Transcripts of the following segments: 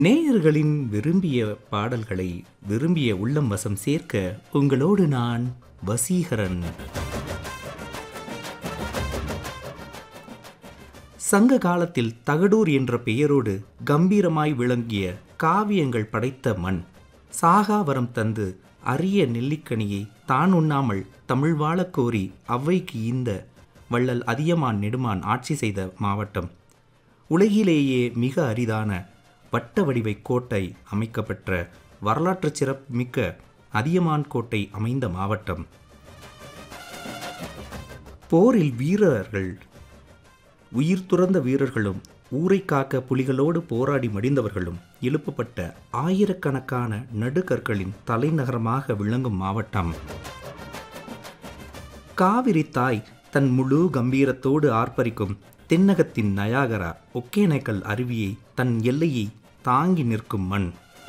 நேயர்களின் விரும்பிய பாடல்களை விரும்பிய உள்ளம் வசம் சேர்க்க உங்களோடு நான் வசீகரன் சங்க காலத்தில் தகடூர் என்ற பெயரோடு கம்பீரமாய் விளங்கிய காவியங்கள் படைத்த மண் சாகாவரம் தந்து அரிய நெல்லிக்கனியை தான் உண்ணாமல் தமிழ் வாழக் கோரி அவ்வைக்கு இந்த வள்ளல் அதியமான் நெடுமான் ஆட்சி செய்த மாவட்டம் உலகிலேயே மிக அரிதான வட்ட வடிவை கோட்டை அமைக்கப்பெற்ற வரலாற்று சிறப்புமிக்க அதியமான் கோட்டை அமைந்த மாவட்டம் போரில் வீரர்கள் உயிர் துறந்த வீரர்களும் ஊரை காக்க புலிகளோடு போராடி மடிந்தவர்களும் எழுப்பப்பட்ட ஆயிரக்கணக்கான நடுகற்களின் தலைநகரமாக விளங்கும் மாவட்டம் காவிரி தாய் தன் முழு கம்பீரத்தோடு ஆர்ப்பரிக்கும் தென்னகத்தின் நயாகரா ஒகேனக்கல் அருவியை தன் எல்லையை தாங்கி நிற்கும் மண்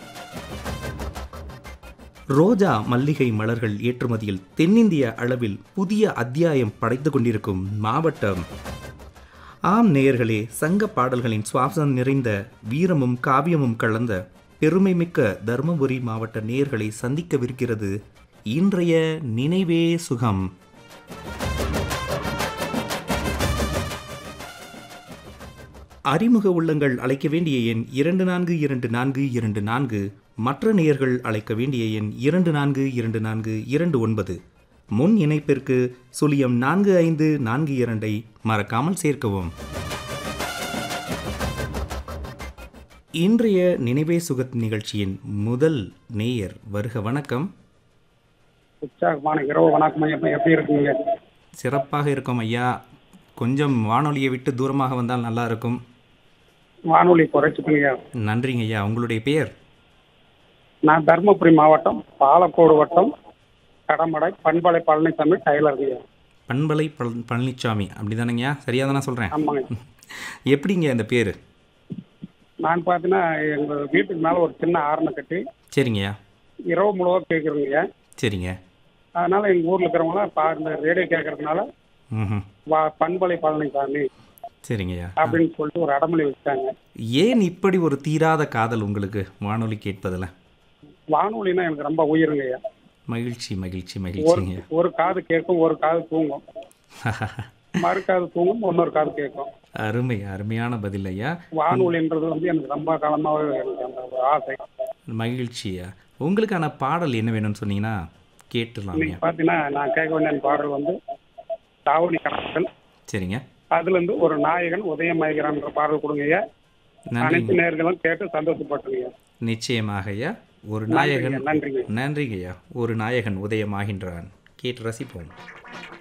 ரோஜா மல்லிகை மலர்கள் ஏற்றுமதியில் தென்னிந்திய அளவில் புதிய அத்தியாயம் படைத்து கொண்டிருக்கும் மாவட்டம் ஆம் நேயர்களே சங்க பாடல்களின் சுவாசம் நிறைந்த வீரமும் காவியமும் கலந்த பெருமைமிக்க தருமபுரி மாவட்ட நேயர்களை சந்திக்கவிருக்கிறது இன்றைய நினைவே சுகம் அறிமுக உள்ளங்கள் அழைக்க வேண்டிய எண் இரண்டு நான்கு இரண்டு நான்கு இரண்டு நான்கு மற்ற நேயர்கள் அழைக்க வேண்டிய எண் இரண்டு நான்கு இரண்டு நான்கு இரண்டு ஒன்பது முன் இணைப்பிற்கு சுழியம் நான்கு ஐந்து நான்கு இரண்டை மறக்காமல் சேர்க்கவும் இன்றைய நினைவே சுகத் நிகழ்ச்சியின் முதல் நேயர் வருக வணக்கம் உற்சாகமான இரவு வணக்கம் ஐயா எப்படி இருக்கீங்க சிறப்பாக இருக்கும் ஐயா கொஞ்சம் வானொலியை விட்டு தூரமாக வந்தால் நல்லா இருக்கும் வானொலி குறைச்சிக்கோங்க நன்றிங்க ஐயா உங்களுடைய பெயர் நான் தருமபுரி மாவட்டம் பாலக்கோடு வட்டம் கடமடை பண்பலை பழனிசாமி டெய்லருங்க ஐயா பண்பலை பழ- பழனிச்சாமி அப்படிதானங்கய்யா சரியாக தானே சொல்கிறேன் ஆமாங்க எப்படிங்க அந்த பேர் நான் பார்த்தீங்கன்னா எங்கள் வீட்டுக்கு மேலே ஒரு சின்ன ஆரணை கட்டி சரிங்கய்யா இரவு முழுவதும் கேட்குறேங்க ஐயா சரிங்க அதனால எங்கள் ஊரில் இருக்கிறவங்களாம் பா இந்த ரேடியோ கேட்கறதுனால ம் வா பண்பலை பழனிசாமி சரிங்கய்யா அப்படின்னு சொல்லிட்டு ஒரு அடமொழி வச்சாங்க ஏன் இப்படி ஒரு தீராத காதல் உங்களுக்கு வானொலி கேட்பதில் வானொலினா எனக்கு ரொம்ப உயிருங்க ஐயா மகிழ்ச்சி மகிழ்ச்சி ஒரு மகிழ்ச்சிங்க ஒரு காது கேட்கும் ஒரு காது தூங்கும் மறு காது தூங்கும் இன்னொரு காது கேட்கும் அருமை அருமையான பதில் ஐயா வானொலின்றது வந்து எனக்கு ரொம்ப காலமாகவே எனக்கு அந்த ஒரு ஆசை மகிழ்ச்சியா உங்களுக்கான பாடல் என்ன வேணும்னு சொன்னீங்கன்னா கேட்டுடலாம்யா இன்னைக்கு பார்த்தீங்கன்னா நான் கேட்க வேண்டிய பாடல் வந்து தாவணி கணக்குகள் சரிங்க அதுல இருந்து ஒரு நாயகன் உதயமாகிறான்ற பாடல் கொடுங்க ஐயா நன்றி அனைத்து நேர்களும் கேட்டு சந்தோஷப்பட்டுங்க நிச்சயமாக ஐயா ஒரு நாயகன் நன்றிங்க நன்றிங்க ஐயா ஒரு நாயகன் உதயமாகின்றான் கேட்டு ரசிப்போம்